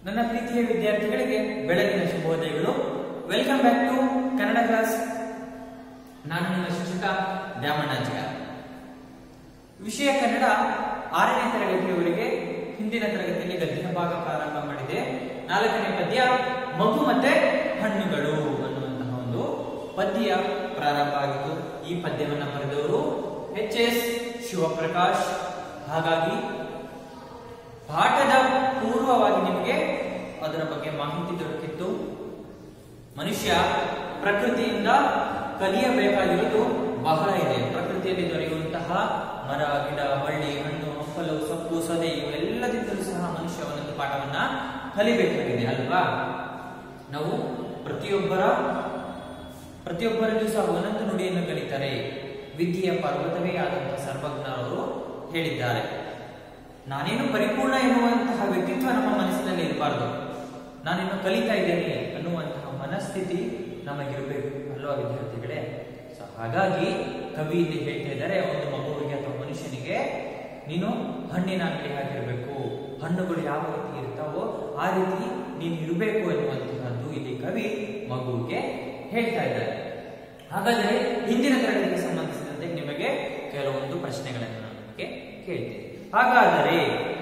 ನನ್ನ ಪ್ರೀತಿಯ ವಿದ್ಯಾರ್ಥಿಗಳಿಗೆ ಬೆಳಗಿನ ಶುಭೋದಯಗಳು welcome back to Kannada class ನಾನು ನಿಮ್ಮ ಶಿಕ್ಷಕ ದ್ಯಾಮಣ್ಣಾಜಿಗ ವಿಷಯ ಕನ್ನಡ ಆರನೇ ತರಗತಿಯವರೆಗೆ ಹಿಂದಿನ ತರಗತಿಯಲ್ಲಿ ಗದ್ಯ ಭಾಗ ಪ್ರಾರಂಭ ಮಾಡಿದೆ ನಾಲ್ಕನೇ ಪದ್ಯ ಮಗು ಮತ್ತೆ ಹಣ್ಣುಗಳು ಅನ್ನುವಂತಹ ಒಂದು ಪದ್ಯ ಪ್ರಾರಂಭ ಆಗಿತ್ತು ಈ ಪದ್ಯವನ್ನು ಬರೆದವರು ಎಚ್ ಎಸ್ ಶಿವಪ್ರಕಾಶ್ ಹಾಗಾಗಿ ಪಾಠದ ಪೂರ್ವವಾಗಿ ನಿಮಗೆ ಅದರ ಬಗ್ಗೆ ಮಾಹಿತಿ ದೊರಕಿತ್ತು ಮನುಷ್ಯ ಪ್ರಕೃತಿಯಿಂದ ಕಲಿಯಬೇಕಾಗಿರುವುದು ಬಹಳ ಇದೆ ಪ್ರಕೃತಿಯಲ್ಲಿ ದೊರೆಯುವಂತಹ ಮರ ಗಿಡ ಬಳ್ಳಿ ಹಣ್ಣು ಹಂಪಲು ಸೊಪ್ಪು ಸೊದೆ ಇವೆಲ್ಲದಿಂದಲೂ ಸಹ ಮನುಷ್ಯ ಒಂದೊಂದು ಪಾಠವನ್ನ ಕಲಿಬೇಕಾಗಿದೆ ಅಲ್ವಾ ನಾವು ಪ್ರತಿಯೊಬ್ಬರ ಪ್ರತಿಯೊಬ್ಬರಲ್ಲೂ ಸಹ ಒಂದೊಂದು ನುಡಿಯನ್ನು ಕಲಿತಾರೆ ವಿದ್ಯೆಯ ಪರ್ವತವೇ ಆದಂತಹ ಸರ್ವಜ್ಞರವರು ಹೇಳಿದ್ದಾರೆ ನಾನೇನು ಪರಿಪೂರ್ಣ ಎನ್ನುವಂತಹ ವ್ಯಕ್ತಿತ್ವ ನಮ್ಮ ಮನಸ್ಸಿನಲ್ಲಿ ಇರಬಾರ್ದು ನಾನಿನ್ನು ಕಲಿತಾ ಇದ್ದೇನೆ ಅನ್ನುವಂತಹ ಮನಸ್ಥಿತಿ ನಮಗಿರಬೇಕು ಅಲ್ವಾ ವಿದ್ಯಾರ್ಥಿಗಳೇ ಸೊ ಹಾಗಾಗಿ ಕವಿ ಇಲ್ಲಿ ಹೇಳ್ತಾ ಇದ್ದಾರೆ ಒಂದು ಮಗುವಿಗೆ ಅಥವಾ ಮನುಷ್ಯನಿಗೆ ನೀನು ಹಣ್ಣಿನ ಅಂಗಡಿ ಹಾಕಿರಬೇಕು ಹಣ್ಣುಗಳು ಯಾವ ರೀತಿ ಇರ್ತಾವೋ ಆ ರೀತಿ ನೀನು ಇರಬೇಕು ಎನ್ನುವಂತಹದ್ದು ಇಲ್ಲಿ ಕವಿ ಮಗುವಿಗೆ ಹೇಳ್ತಾ ಇದ್ದಾರೆ ಹಾಗಾದರೆ ಹಿಂದಿನ ತರಗತಿಗೆ ಸಂಬಂಧಿಸಿದಂತೆ ನಿಮಗೆ ಕೆಲವೊಂದು ಪ್ರಶ್ನೆಗಳನ್ನು ನಾನು ನಿಮಗೆ ಕೇಳ್ತೇನೆ ಹಾಗಾದರೆ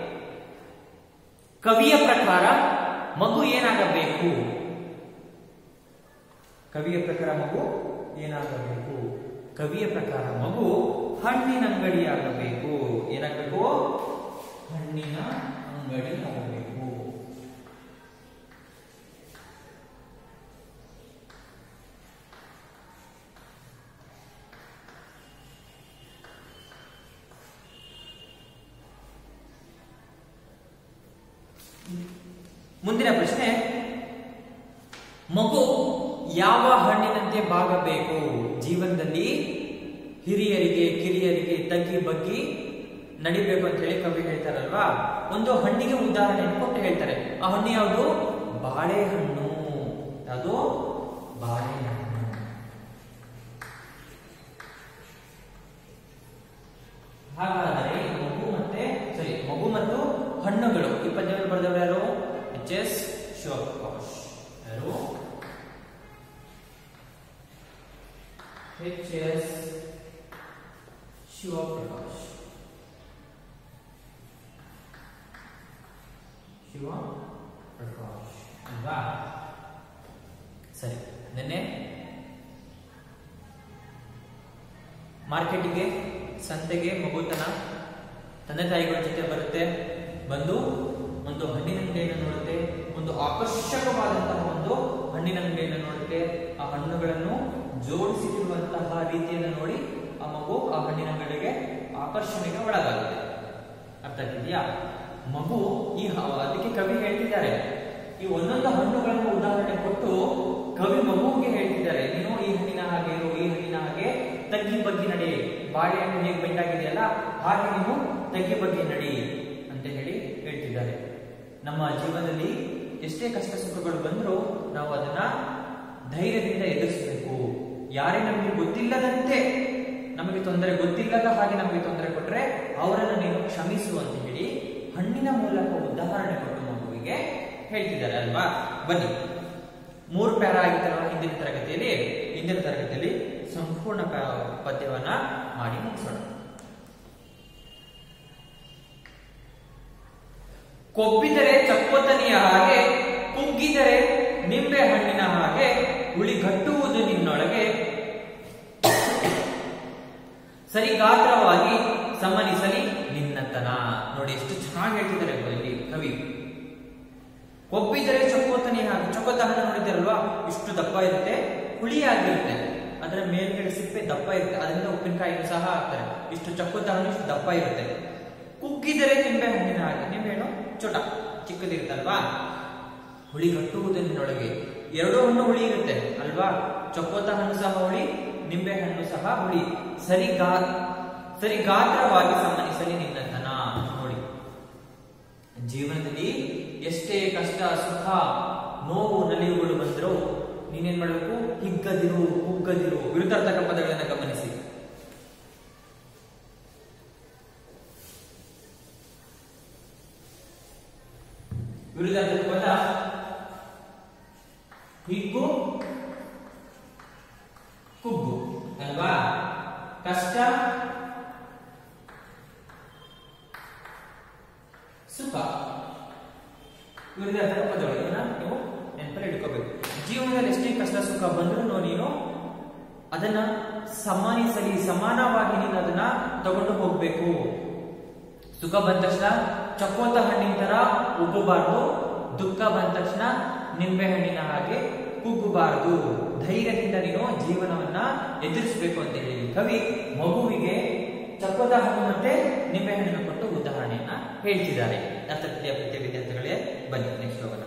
ಕವಿಯ ಪ್ರಕಾರ ಮಗು ಏನಾಗಬೇಕು ಕವಿಯ ಪ್ರಕಾರ ಮಗು ಏನಾಗಬೇಕು ಕವಿಯ ಪ್ರಕಾರ ಮಗು ಹಣ್ಣಿನ ಅಂಗಡಿ ಆಗಬೇಕು ಏನಾಗಬೇಕು ಹಣ್ಣಿನ ಅಂಗಡಿ ಆಗಬೇಕು ಮುಂದಿನ ಪ್ರಶ್ನೆ ಮಗು ಯಾವ ಹಣ್ಣಿನಂತೆ ಬಾಗಬೇಕು ಜೀವನದಲ್ಲಿ ಹಿರಿಯರಿಗೆ ಕಿರಿಯರಿಗೆ ತಗ್ಗಿ ಬಗ್ಗಿ ನಡಿಬೇಕು ಅಂತ ಹೇಳಿ ಕವಿ ಹೇಳ್ತಾರಲ್ವಾ ಒಂದು ಹಣ್ಣಿಗೆ ಉದಾಹರಣೆಯನ್ನು ಕೊಟ್ಟು ಹೇಳ್ತಾರೆ ಆ ಹಣ್ಣು ಯಾವುದು ಬಾಳೆಹಣ್ಣು ಅದು ಬಾಳೆಹಣ್ಣು ಹಾಗಾದರೆ ಮಗು ಮತ್ತೆ ಸರಿ ಮಗು ಮತ್ತು ಹಣ್ಣುಗಳು ಈ ಪದ್ಯವನ್ನು ಬರೆದವರು ಯಾರು ಎಚ್ ಎಸ್ ಶಿವಪ್ರಕಾಶ್ ಯಾರು ಎಚ್ ಎಸ್ ಶಿವಪ್ರಕಾಶ್ ಶಿವಪ್ರಕಾಶ್ ಅಲ್ವಾ ಸರಿ ನಿನ್ನೆ ಮಾರ್ಕೆಟಿಗೆ ಸಂತೆಗೆ ಮಗುತನ ತಂದೆ ತಾಯಿಗಳ ಜೊತೆ ಬರುತ್ತೆ ಬಂದು ಒಂದು ಹಣ್ಣಿನ ಅಂಗಡಿಯನ್ನು ನೋಡುತ್ತೆ ಒಂದು ಆಕರ್ಷಕವಾದಂತಹ ಒಂದು ಹಣ್ಣಿನ ಅಂಗಡಿಯನ್ನು ನೋಡುತ್ತೆ ಆ ಹಣ್ಣುಗಳನ್ನು ಜೋಡಿಸಿರುವಂತಹ ರೀತಿಯನ್ನು ನೋಡಿ ಆ ಮಗು ಆ ಹಣ್ಣಿನ ಅಂಗಡಿಗೆ ಆಕರ್ಷಣೆಗೆ ಒಳಗಾಗುತ್ತೆ ಅರ್ಥ ಆಗ್ತಿದ್ಯಾ ಮಗು ಈ ಹ- ಅದಕ್ಕೆ ಕವಿ ಹೇಳ್ತಿದ್ದಾರೆ ಈ ಒಂದೊಂದು ಹಣ್ಣುಗಳನ್ನು ಉದಾಹರಣೆ ಕೊಟ್ಟು ಕವಿ ಮಗುವಿಗೆ ಹೇಳ್ತಿದ್ದಾರೆ ನೀನು ಈ ಹಣ್ಣಿನ ಹಾಗೆ ಇರು ಈ ಹಣ್ಣಿನ ಹಾಗೆ ತಗ್ಗಿ ಬಗ್ಗಿ ನಡಿ ಬಾಳೆಹಣ್ಣು ಹೇಗೆ ಬೆಂಡಾಗಿದೆಯಲ್ಲ ಹಾಗೆ ನೀವು ತಗ್ಗಿ ಬಗ್ಗಿ ನಡಿ ಅಂತ ಹೇಳಿ ಹೇಳ್ತಿದ್ದಾರೆ ನಮ್ಮ ಜೀವನದಲ್ಲಿ ಎಷ್ಟೇ ಕಷ್ಟ ಸುಖಗಳು ಬಂದರೂ ನಾವು ಅದನ್ನ ಧೈರ್ಯದಿಂದ ಎದುರಿಸಬೇಕು ಯಾರೇ ನಮಗೆ ಗೊತ್ತಿಲ್ಲದಂತೆ ನಮಗೆ ತೊಂದರೆ ಗೊತ್ತಿಲ್ಲದ ಹಾಗೆ ನಮಗೆ ತೊಂದರೆ ಕೊಟ್ರೆ ಅವರನ್ನು ನೀನು ಕ್ಷಮಿಸು ಅಂತ ಹೇಳಿ ಹಣ್ಣಿನ ಮೂಲಕ ಉದಾಹರಣೆ ಕೊಟ್ಟು ಮಗುವಿಗೆ ಹೇಳ್ತಿದ್ದಾರೆ ಅಲ್ವಾ ಬನ್ನಿ ಮೂರು ಪ್ಯಾರ ಆಗಿತ್ತಲ್ವಾ ಹಿಂದಿನ ತರಗತಿಯಲ್ಲಿ ಹಿಂದಿನ ತರಗತಿಯಲ್ಲಿ ಸಂಪೂರ್ಣ ಪ್ಯಾ- ಪದ್ಯವನ್ನ ಮಾಡಿ ಮುಗಿಸೋಣ ಕೊಬ್ಬಿದರೆ ಚಕ್ಕೋತನಿಯ ಹಾಗೆ ಕುಗ್ಗಿದರೆ ನಿಂಬೆ ಹಣ್ಣಿನ ಹಾಗೆ ಉಳಿಗಟ್ಟುವುದು ನಿನ್ನೊಳಗೆ ಸರಿ ಗಾತ್ರವಾಗಿ ಸಮನಿಸಲಿ ನಿನ್ನತನ ನೋಡಿ ಎಷ್ಟು ಚೆನ್ನಾಗಿ ಹೇಳ್ತಿದ್ದಾರೆ ಇಲ್ಲಿ ಕವಿ ಕೊಬ್ಬಿದರೆ ಚೊಕ್ಕೋತನಿ ಹಾಗೆ ಚೊಕ್ಕೋತ ಹಣ್ಣು ನೋಡಿದ್ದೀರಲ್ವಾ ಇಷ್ಟು ದಪ್ಪ ಇರುತ್ತೆ ಹುಳಿಯಾಗಿರುತ್ತೆ ಅದರ ಮೇಲ್ಗಡೆ ಸಿಪ್ಪೆ ದಪ್ಪ ಇರುತ್ತೆ ಅದರಿಂದ ಉಪ್ಪಿನಕಾಯಿನೂ ಸಹ ಹಾಕ್ತಾರೆ ಇಷ್ಟು ಚೊಕ್ಕೋತ ಹಣ್ಣು ಇಷ್ಟು ದಪ್ಪ ಇರುತ್ತೆ ಕುಗ್ಗಿದರೆ ನಿಂಬೆ ಹಣ್ಣಿನ ಹಾಗೆ ನಿಂಬೆ ಹಣ್ಣು ಚೊಟ ಚಿಕ್ಕದಿರುತ್ತಲ್ವಾ ಹುಳಿ ಕಟ್ಟುವುದನ್ನೊಳಗೆ ಎರಡೂ ಹಣ್ಣು ಹುಳಿ ಇರುತ್ತೆ ಅಲ್ವಾ ಚೊಕ್ಕೋತ ಹಣ್ಣು ಸಹ ಹುಳಿ ನಿಂಬೆ ಹಣ್ಣು ಸಹ ಹುಳಿ ಸರಿ ಗಾ ಸರಿ ಗಾತ್ರವಾಗಿ ಸಂಬಂಧಿಸಲಿ ನಿನ್ನತನ ನೋಡಿ ಜೀವನದಲ್ಲಿ ಎಷ್ಟೇ ಕಷ್ಟ ಸುಖ ನೋವು ನಲಿವುಗಳು ಬಂದರೂ ನೀನೇನ್ ಮಾಡಬೇಕು ಹಿಗ್ಗದಿರು ಕುಗ್ಗದಿರು ವಿರುದ್ಧಾರ್ಥಕ ಪದಗಳನ್ನು ಗಮನಿಸಿ ವಿರುದ್ಧಾರ್ಥಕ ಪದ ಹಿಗ್ಗು ಕುಗ್ಗು ಅಲ್ವಾ ಕಷ್ಟ ಸುಖ ವಿರುದ್ಧಾರ್ಥಕ ಪದಗಳು ಇವನ್ನ ನೀವು ನೆನಪಲ್ಲಿ ಇಟ್ಕೋಬೇಕು ಜೀವನದಲ್ಲಿ ಎಷ್ಟೇ ಕಷ್ಟ ಸುಖ ಬಂದ್ರೂ ನೀನು ಅದನ್ನ ಸಮಾನಿಸಲಿ ಸಮಾನವಾಗಿ ನೀನು ಅದನ್ನ ತಗೊಂಡು ಹೋಗ್ಬೇಕು ಸುಖ ಬಂದ ತಕ್ಷಣ ಚಕೋತ ಹಣ್ಣಿನ ತರ ಉಬ್ಬಬಾರ್ದು ದುಃಖ ಬಂದ ತಕ್ಷಣ ನಿಂಬೆ ಹಣ್ಣಿನ ಹಾಗೆ ಕುಗ್ಗಬಾರದು ಧೈರ್ಯದಿಂದ ನೀನು ಜೀವನವನ್ನ ಎದುರಿಸಬೇಕು ಅಂತ ಹೇಳಿ ಕವಿ ಮಗುವಿಗೆ ಚಕೋತ ಹಣ್ಣು ಮತ್ತೆ ನಿಂಬೆ ಹಣ್ಣನ್ನು ಕೊಟ್ಟು ಉದಾಹರಣೆಯನ್ನ ಹೇಳ್ತಿದ್ದಾರೆ ಅರ್ಥ ಪ್ರಿಯ ಪ್ರೀತಿಯ ವಿದ್ಯಾರ್ಥಿಗಳೇ ಬನ್ನಿ ನೆಕ್ಸ್ಟ್ ಹೋಗೋಣ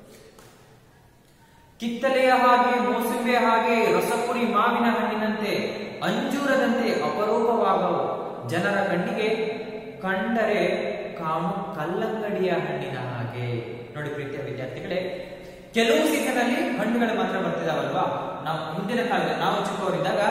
ಕಿತ್ತಲೆಯ ಹಾಗೆ ಮೋಸಂಬೆಯ ಹಾಗೆ ರಸಪುರಿ ಮಾವಿನ ಹಣ್ಣಿನಂತೆ ಅಂಜೂರದಂತೆ ಅಪರೂಪವಾಗವು ಜನರ ಕಣ್ಣಿಗೆ ಕಂಡರೆ ಕಾಮು ಕಲ್ಲಂಗಡಿಯ ಹಣ್ಣಿನ ಹಾಗೆ ನೋಡಿ ಪ್ರೀತಿಯ ವಿದ್ಯಾರ್ಥಿಗಳೇ ಕೆಲವು ಸೀಸನ್ ಅಲ್ಲಿ ಹಣ್ಣುಗಳು ಮಾತ್ರ ಬರ್ತಿದಾವಲ್ವಾ ನಾವು ಹಿಂದಿನ ಕಾಲದಲ್ಲಿ ನಾವು ಚಿಕ್ಕವರಿದ್ದಾಗ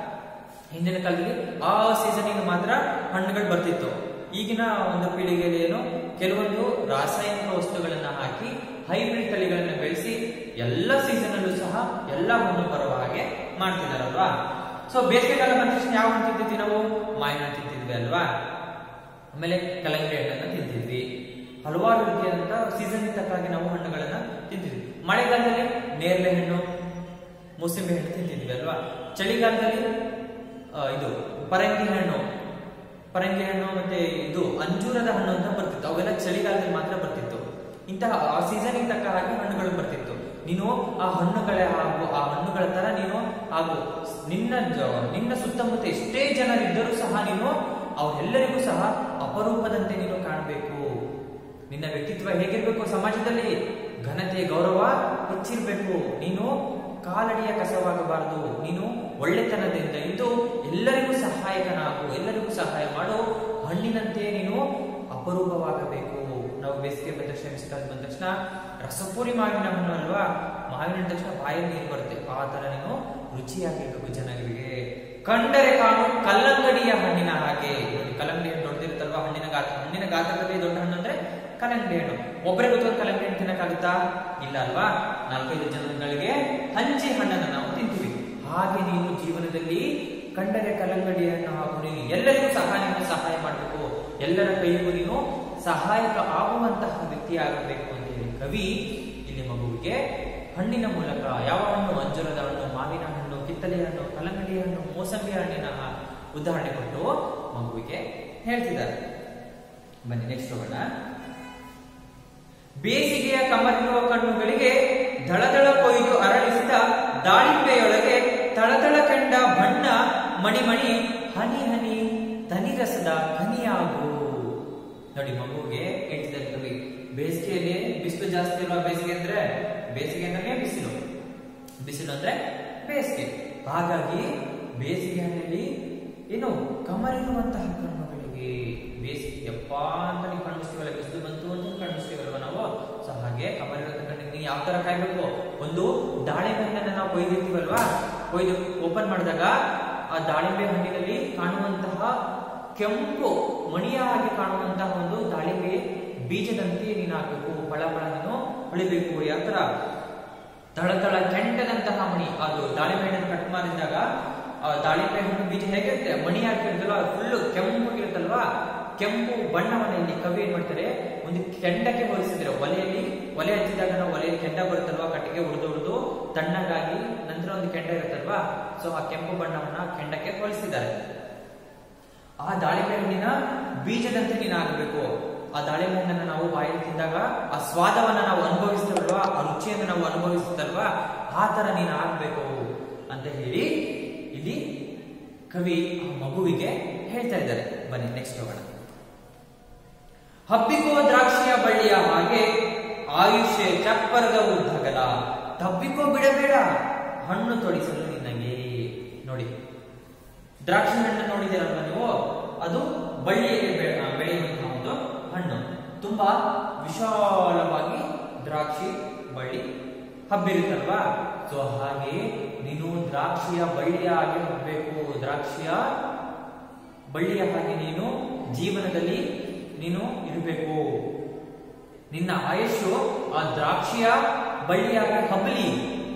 ಹಿಂದಿನ ಕಾಲದಲ್ಲಿ ಆ ಸೀಸನ್ಗೆ ಮಾತ್ರ ಹಣ್ಣುಗಳು ಬರ್ತಿತ್ತು ಈಗಿನ ಒಂದು ಪೀಳಿಗೆಯಲ್ಲಿ ಏನು ಕೆಲವೊಂದು ರಾಸಾಯನಿಕ ವಸ್ತುಗಳನ್ನ ಹಾಕಿ ಹೈಬ್ರಿಡ್ ತಳಿಗಳನ್ನ ಬೆಳೆಸಿ ಎಲ್ಲ ಸೀಸನ್ ಅಲ್ಲೂ ಸಹ ಎಲ್ಲ ಹಣ್ಣು ಬರುವ ಹಾಗೆ ಮಾಡ್ತಿದಾರಲ್ವಾ ಸೊ ಬೇಸಿಗೆಕಾಲ ಬಂದ ತಕ್ಷಣ ಯಾವ ಹಣ್ಣು ತಿಂತಿದ್ವಿ ನಾವು ಮಾವಿನ ಹಣ್ಣು ತಿಂತಿದ್ವಿ ಅಲ್ವಾ ಆಮೇಲೆ ಕಲ್ಲಂಗಡಿ ಹಣ್ಣನ್ನ ತಿಂತಿದ್ವಿ ಹಲವಾರು ರೀತಿಯಾದಂತ ಸೀಸನ್ ತಕ್ಕಾಗಿ ನಾವು ಹಣ್ಣುಗಳನ್ನ ತಿಂತಿದ್ವಿ ಮಳೆಗಾಲದಲ್ಲಿ ನೇರಳೆ ಹಣ್ಣು ಮೂಸಂಬಿ ಹಣ್ಣು ತಿಂತಿದ್ವಿ ಅಲ್ವಾ ಚಳಿಗಾಲದಲ್ಲಿ ಆ, ಇದು ಪರಂಗಿ ಹಣ್ಣು ಪರಂಗಿ ಹಣ್ಣು ಮತ್ತೆ ಇದು ಅಂಜೂರದ ಹಣ್ಣು ಅಂತ ಬರ್ತಿತ್ತು ಅವೆಲ್ಲ ಚಳಿಗಾಲದಲ್ಲಿ ಮಾತ್ರ ಬರ್ತಿತ್ತು ಇಂತಹ ಆ ಸೀಸನ್ ತಕ್ಕ ಹಾಗೆ ಹಣ್ಣುಗಳು ಬರ್ತಿತ್ತು ನೀನು ಆ ಹಣ್ಣುಗಳ ಹಾಗೂ ಆ ಹಣ್ಣುಗಳ ತರ ನೀನು ಹಾಗೂ ನಿನ್ನ ಜ- ನಿನ್ನ ಸುತ್ತಮುತ್ತ ಎಷ್ಟೇ ಜನರಿದ್ದರೂ ಸಹ ನೀನು ಅವರೆಲ್ಲರಿಗೂ ಸಹ ಅಪರೂಪದಂತೆ ನೀನು ಕಾಣಬೇಕು ನಿನ್ನ ವ್ಯಕ್ತಿತ್ವ ಹೇಗಿರ್ಬೇಕು ಸಮಾಜದಲ್ಲಿ ಘನತೆ ಗೌರವ ಹೆಚ್ಚಿರ್ಬೇಕು ನೀನು ಕಾಲಡಿಯ ಕಸವಾಗಬಾರದು ನೀನು ಒಳ್ಳೆತನದಿಂದ ಇದ್ದು ಎಲ್ಲರಿಗೂ ಸಹಾಯಕನಾಗು ಎಲ್ಲರಿಗೂ ಸಹಾಯ ಮಾಡು ಹಣ್ಣಿನಂತೆ ನೀನು ಅಪರೂಪವಾಗಬೇಕು ನಾವು ಬೇಸಿಗೆ ಬಂದ ತಕ್ಷಣ ಬಿಸಿಕಾಲ ಬಂದ ತಕ್ಷಣ ರಸಪೂರಿ ಮಾವಿನ ಹಣ್ಣು ಅಲ್ವಾ ಮಾವಿನ ಹಣ್ಣು ತಕ್ಷಣ ಬಾಯಲ್ಲಿ ನೀರು ಬರುತ್ತೆ ಆ ತರ ನೀನು ರುಚಿಯಾಗಿರ್ಬೇಕು ಜನರಿಗೆ ಕಂಡರೆ ಕಾಣು ಕಲ್ಲಂಗಡಿಯ ಹಣ್ಣಿನ ಹಾಗೆ ನೋಡಿ ಕಲ್ಲಂಗಡಿ ಹಣ್ಣು ದೊಡ್ಡದಿರುತ್ತಲ್ವಾ ಹಣ್ಣಿನ ಗಾತ್ರ ಹಣ್ಣಿನ ಗಾತ್ರದಲ್ಲಿ ದೊಡ್ಡ ಹಣ್ಣು ಅಂದ್ರೆ ಕಲ್ಲಂಗಡಿ ಹಣ್ಣು ಒಬ್ಬರೇ ಕೂತ್ಕೊಂಡು ಕಲ್ಲಂಗಡಿ ಹಣ್ಣು ತಿನ್ನಕ್ಕಾಗುತ್ತಾ ಇಲ್ಲ ಅಲ್ವಾ ನಾಲ್ಕೈದು ಜನಗಳಿಗೆ ಹಂಚಿ ಹಣ್ಣನ್ನು ನಾವು ತಿಂತೀವಿ ಹಾಗೆ ನೀನು ಜೀವನದಲ್ಲಿ ಕಂಡರೆ ಕಲ್ಲಂಗಡಿ ಹಣ್ಣು ಹಾಗೂ ನೀನು ಎಲ್ಲರಿಗೂ ಸಹ ನೀನು ಸಹಾಯ ಮಾಡಬೇಕು ಎಲ್ಲರ ಕೈಗೂ ನೀನು ಸಹಾಯಕ ಆಗುವಂತಹ ವ್ಯಕ್ತಿ ಆಗಬೇಕು ಅಂತ ಹೇಳಿ ಕವಿ ಇಲ್ಲಿ ಮಗುವಿಗೆ ಹಣ್ಣಿನ ಮೂಲಕ ಯಾವ ಹಣ್ಣು ಅಂಜೂರದ ಹಣ್ಣು ಮಾವಿನ ಹಣ್ಣು ಕಿತ್ತಲೆ ಹಣ್ಣು ಕಲ್ಲಂಗಡಿ ಹಣ್ಣು ಮೋಸಂಬಿ ಹಣ್ಣಿನ ಉದಾಹರಣೆ ಕೊಟ್ಟು ಮಗುವಿಗೆ ಹೇಳ್ತಿದ್ದಾರೆ ಬನ್ನಿ ನೆಕ್ಸ್ಟ್ ಹೋಗೋಣ ಬೇಸಿಗೆಯ ಕಮರಿರುವ ಕಣ್ಣುಗಳಿಗೆ ದಳದಳ ಕೊಯ್ದು ಅರಳಿಸಿದ ದಾಳಿಂಬೆಯೊಳಗೆ ತಳತಳ ಕಂಡ ಬಣ್ಣ ಮಣಿಮಣಿ ಹನಿ ಹನಿ ತನಿರಸದ ಹನಿಯಾಗು ನೋಡಿ ಮಗುಗೆ ಹೇಳ್ತಿದ್ದಾರೆ ಕವಿ ಬೇಸಿಗೆಯಲ್ಲಿ ಬಿಸಿಲು ಜಾಸ್ತಿ ಅಲ್ವಾ ಬೇಸಿಗೆ ಅಂದ್ರೆ ಬೇಸಿಗೆ ಅಂದ್ರೆ ಬಿಸಿಲು ಬಿಸಿಲು ಅಂದ್ರೆ ಬೇಸಿಗೆ ಹಾಗಾಗಿ ಬೇಸಿಗೆಯಲ್ಲಿ ಏನು ಕಮರಿರುವಂತಹ ಕಣ್ಣುಗಳಿಗೆ ಬೇಸಿಗೆ ಯಪ್ಪ ಅಂತ ನೀವು ಕಣ್ಣಿಸ್ತೀವಲ್ಲ ಬಿಸಿಲು ಬಂತು ಅಂತ ಕಣ್ಣಿಸ್ತೀವಲ್ವ ನಾವು ಸೊ ಹಾಗೆ ಕಮರಿರುವಂತಹ ಕಣ್ಣಿಗೆ ನೀವು ಯಾವ ತರ ಕಾಯ್ಬೇಕು ಒಂದು ದಾಳಿಂಬೆ ಹಣ್ಣನ್ನ ನಾವು ಕೊಯ್ದಿರ್ತೀವಲ್ವಾ ಕೊಯ್ದು ಓಪನ್ ಮಾಡಿದಾಗ ಆ ದಾಳಿಂಬೆ ಹಣ್ಣಿನಲ್ಲಿ ಕಾಣುವಂತಹ ಕೆಂಪು ಮಣಿಯ ಹಾಗೆ ಕಾಣುವಂತಹ ಒಂದು ದಾಳಿಂಬೆ ಬೀಜದಂತೆ ನೀನಾಗಬೇಕು ಫಳ ಫಳ ನೀನು ಹೊಳಿಬೇಕು ಯಾವ ತರ ತಳತಳ ಕೆಂಡದಂತಹ ಮಣಿ ಅದು ದಾಳಿಂಬೆ ಹಣ್ಣನ್ನು ಕಟ್ ಮಾಡಿದಾಗ ಆ ದಾಳಿಂಬೆ ಹಣ್ಣು ಬೀಜ ಹೇಗಿರುತ್ತೆ ಮಣಿ ಆಗಿರುತ್ತಲ್ವ ಫುಲ್ಲು ಕೆಂಪಗಿರುತ್ತಲ್ವಾ ಕೆಂಪು ಬಣ್ಣವನ್ನ ಇಲ್ಲಿ ಕವಿ ಏನ್ ಮಾಡ್ತಾರೆ ಒಂದು ಕೆಂಡಕ್ಕೆ ಹೋಲಿಸಿದ್ರೆ ಒಲೆಯಲ್ಲಿ ಒಲೆ ಹಚ್ಚಿದಾಗ ನಾವು ಒಲೆಯಲ್ಲಿ ಕೆಂಡ ಬರುತ್ತಲ್ವಾ ಕಟ್ಟಿಗೆ ಉಳಿದು ಉಳಿದು ತಣ್ಣಗಾಗಿ ನಂತರ ಒಂದು ಕೆಂಡ ಇರುತ್ತಲ್ವಾ ಸೊ ಆ ಕೆಂಪು ಬಣ್ಣವನ್ನ ಕೆಂಡಕ್ಕೆ ಹೋಲಿಸಿದ್ದಾರೆ ಆ ದಾಳಿಂಬೆ ಹಣ್ಣಿನ ಬೀಜದಂತೆ ನೀನಾಗಬೇಕು ಆ ದಾಳಿಂಬೆ ಹಣ್ಣನ್ನ ನಾವು ಬಾಯಲ್ಲಿ ತಿಂದಾಗ ಆ ಸ್ವಾದವನ್ನ ನಾವು ಅನುಭವಿಸ್ತೇವಲ್ವಾ ಆ ರುಚಿಯನ್ನು ನಾವು ಅನುಭವಿಸ್ತಲ್ವಾ ಆ ತರ ನೀನು ಆಗ್ಬೇಕು ಅಂತ ಹೇಳಿ ಇಲ್ಲಿ ಕವಿ ಆ ಮಗುವಿಗೆ ಹೇಳ್ತಾ ಇದ್ದಾರೆ ಬನ್ನಿ ನೆಕ್ಸ್ಟ್ ಹೋಗೋಣ ಹಬ್ಬಿಕೋ ದ್ರಾಕ್ಷಿಯ ಬಳ್ಳಿಯ ಹಾಗೆ ಆಯುಷ್ಯ ಚಪ್ಪರದ ಉದ್ದಗಲ ತಬ್ಬಿಕೋ ಬಿಡಬೇಡ ಹಣ್ಣು ತೊಡಿಸಲು ನಿನಗೆ ನೋಡಿ ದ್ರಾಕ್ಷಿ ಹಣ್ಣು ನೋಡಿದಿರಲ್ವ ನೀವು ಅದು ಬಳ್ಳಿಯಲ್ಲಿ ಬೆ- ಆ, ಬೆಳೆಯುವಂತಹ ಒಂದು ಹಣ್ಣು ತುಂಬಾ ವಿಶಾಲವಾಗಿ ದ್ರಾಕ್ಷಿ ಬಳ್ಳಿ ಹಬ್ಬಿರುತ್ತಲ್ವಾ ಸೊ ಹಾಗೆ ನೀನು ದ್ರಾಕ್ಷಿಯ ಬಳ್ಳಿಯ ಹಾಗೆ ಹಬ್ಬಬೇಕು ದ್ರಾಕ್ಷಿಯ ಬಳ್ಳಿಯ ಹಾಗೆ ನೀನು ಜೀವನದಲ್ಲಿ ನೀನು ಇರಬೇಕು ನಿನ್ನ ಆಯುಷು ಆ ದ್ರಾಕ್ಷಿಯ ಬಳ್ಳಿಯಾಗಿ ಹಬ್ಬಲಿ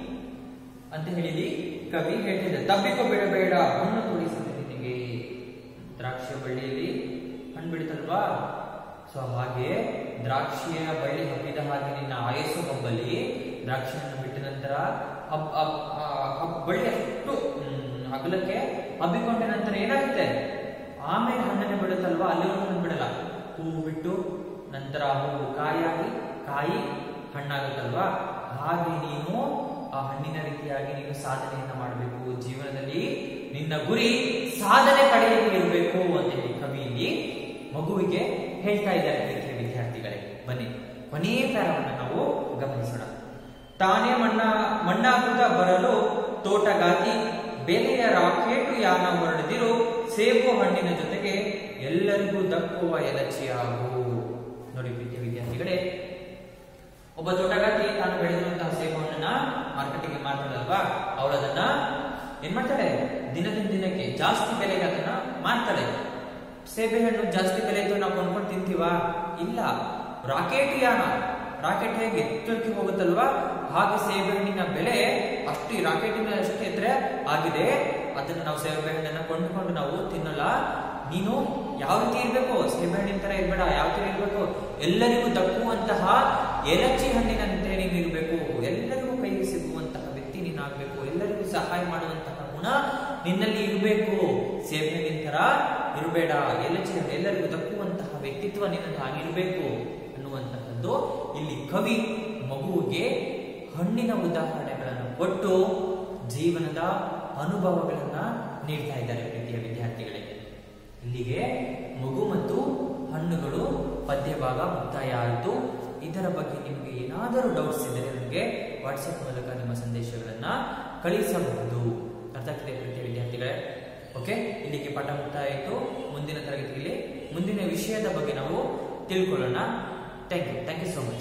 ಅಂತ ಹೇಳಿ ಕವಿ ಹೇಳ್ತಿದ್ದೆ ತಬ್ಬಿಕೋ ಬೇಡ ಬೇಡ ಹಣ್ಣು ತೋರಿಸಿದೆ ನಿನಗೆ ದ್ರಾಕ್ಷಿಯ ಬಳ್ಳಿಯಲ್ಲಿ ಹಣ್ಣು ಬಿಡುತ್ತಲ್ವಾ ಸೊ ಹಾಗೆ ದ್ರಾಕ್ಷಿಯ ಬಳ್ಳಿ ಹಬ್ಬಿದ ಹಾಗೆ ನಿನ್ನ ಆಯಸ್ಸು ಹಬ್ಬಲಿ ದ್ರಾಕ್ಷಿಯನ್ನು ಬಿಟ್ಟ ನಂತರ ಹಬ್ ಹಬ್ ಆ ಹಬ್ ಬಳ್ಳಿ ಅಷ್ಟು ಹ್ಮ್, ಅಗಲಕ್ಕೆ ಹಬ್ಬಿಕೊಂಡ ನಂತರ ಏನಾಗುತ್ತೆ ಆಮೇಲೆ ಹಣ್ಣನ್ನು ಬಿಡುತ್ತಲ್ವಾ ಅಲ್ಲಿವರೆಗೂ ಹಣ್ಣು ಬಿಡಲ್ಲ ಹೂವು ಬಿಟ್ಟು ನಂತರ ಹೂವು ಕಾಯಾಗಿ ಕಾಯಿ ಹಣ್ಣಾಗುತ್ತಲ್ವಾ ಹಾಗೆ ನೀನು ಆ ಹಣ್ಣಿನ ರೀತಿಯಾಗಿ ನೀನು ಸಾಧನೆಯನ್ನ ಮಾಡಬೇಕು ಜೀವನದಲ್ಲಿ ನಿನ್ನ ಗುರಿ ಸಾಧನೆ ಕಡೆಯಲ್ಲಿ ಇರಬೇಕು ಅಂತ ಹೇಳಿ ಕವಿ ಇಲ್ಲಿ ಮಗುವಿಗೆ ಹೇಳ್ತಾ ಇದ್ದಾರೆ ಪ್ರೀತಿಯ ವಿದ್ಯಾರ್ಥಿಗಳೇ ಬನ್ನಿ ಕೊನೆಯ ಪ್ಯಾರವನ್ನು ನಾವು ಗಮನಿಸೋಣ ತಾನೇ ಮಣ್ಣ ಮಣ್ಣಾಗುತ್ತಾ ಬರಲು ತೋಟಗಾತಿ ಬೆಲೆಯ ರಾಕೆಟು ಯಾನ ಹೊರಡಿದಿರು ಸೇಬು ಹಣ್ಣಿನ ಜೊತೆಗೆ ಎಲ್ಲರಿಗೂ ದಕ್ಕುವ ಎಲಚಿಯಾಗು ನೋಡಿ ಪ್ರೀತಿಯ ವಿದ್ಯಾರ್ಥಿಗಳೇ ಒಬ್ಬ ತೋಟಗಾತಿ ತಾನು ಬೆಳೆದಿರುವಂತಹ ಸೇಬು ಹಣ್ಣನ್ನ ಮಾರ್ಕೆಟಿಗೆ ಮಾರ್ತಾಳಲ್ವಾ ಅವಳು ಅದನ್ನ ಏನ್ ಮಾಡ್ತಾಳೆ ದಿನದಿಂದ ದಿನಕ್ಕೆ ಜಾಸ್ತಿ ಬೆಲೆಗೆ ಅದನ್ನ ಮಾರ್ತಾಳೆ ಸೇಬೆ ಹಣ್ಣು ಜಾಸ್ತಿ ಬೆಲೆ ಇದ್ದು ನಾವು ಕೊಂಡ್ಕೊಂಡು ತಿಂತೀವಾ ಇಲ್ಲ ರಾಕೆಟ್ ಯಾನ ರಾಕೆಟ್ ಹೇಗೆ ಎತ್ತರಕ್ಕೆ ಹೋಗುತ್ತಲ್ವಾ ಹಾಗೆ ಸೇಬೆ ಹಣ್ಣಿನ ಬೆಲೆ ಅಷ್ಟು ಈ ರಾಕೆಟಿನ ಅಷ್ಟು ಎತ್ತರ ಆಗಿದೆ ಅದನ್ನ ನಾವು ಸೇಬೆ ಹಣ್ಣನ್ನ ಕೊಂಡ್ಕೊಂಡು ನಾವು ತಿನ್ನಲ್ಲ ನೀನು ಯಾವ ರೀತಿ ಇರ್ಬೇಕು ಸೇಬೆ ಹಣ್ಣಿನ ತರ ಇರ್ಬೇಡ ಯಾವ ತರ ಇರ್ಬೇಕು ಎಲ್ಲರಿಗೂ ದಕ್ಕುವಂತಹ ಎಲಚಿ ಹಣ್ಣಿನಂತೆ ನೀನು ಇರಬೇಕು ಎಲ್ಲರಿಗೂ ಕೈಗೆ ಸಿಗುವಂತಹ ವ್ಯಕ್ತಿ ನೀನಾಗಬೇಕು ಎಲ್ಲರಿಗೂ ಸಹಾಯ ಮಾಡುವಂತಹ ಗುಣ ನಿನ್ನಲ್ಲಿ ಇರಬೇಕು ಸೇಬೆ ಹಣ್ಣಿನ ತರ ಇರಬೇಡ ಎಲಚಿ ಹಣ್ಣು ಎಲ್ಲರಿಗೂ ದಕ್ಕುವಂತಹ ವ್ಯಕ್ತಿತ್ವ ನಿನ್ನಲ್ಲಿ ಆಗಿರ್ಬೇಕು ಅನ್ನುವಂತಹದ್ದು ಇಲ್ಲಿ ಕವಿ ಮಗುವಿಗೆ ಹಣ್ಣಿನ ಉದಾಹರಣೆಗಳನ್ನು ಕೊಟ್ಟು ಜೀವನದ ಅನುಭವಗಳನ್ನ ನೀಡ್ತಾ ಇದ್ದಾರೆ ಪ್ರೀತಿಯ ವಿದ್ಯಾರ್ಥಿಗಳೇ ಇಲ್ಲಿಗೆ ಮಗು ಮತ್ತು ಹಣ್ಣುಗಳು ಪದ್ಯ ಭಾಗ ಮುಕ್ತಾಯ ಆಯಿತು ಇದರ ಬಗ್ಗೆ ನಿಮಗೆ ಏನಾದರೂ ಡೌಟ್ಸ್ ಇದ್ದರೆ ನನಗೆ ವಾಟ್ಸಪ್ ಮೂಲಕ ನಿಮ್ಮ ಸಂದೇಶಗಳನ್ನ ಕಳಿಸಬಹುದು ಅರ್ಥ ಆಗ್ತಿದೆ ಪ್ರೀತಿಯ ವಿದ್ಯಾರ್ಥಿಗಳೇ ಓಕೆ ಇಲ್ಲಿಗೆ ಪಾಠ ಮುಕ್ತಾಯ ಆಯಿತು ಮುಂದಿನ ತರಗತಿಯಲ್ಲಿ ಮುಂದಿನ ವಿಷಯದ ಬಗ್ಗೆ ನಾವು ತಿಳ್ಕೊಳ್ಳೋಣ thank you thank you so much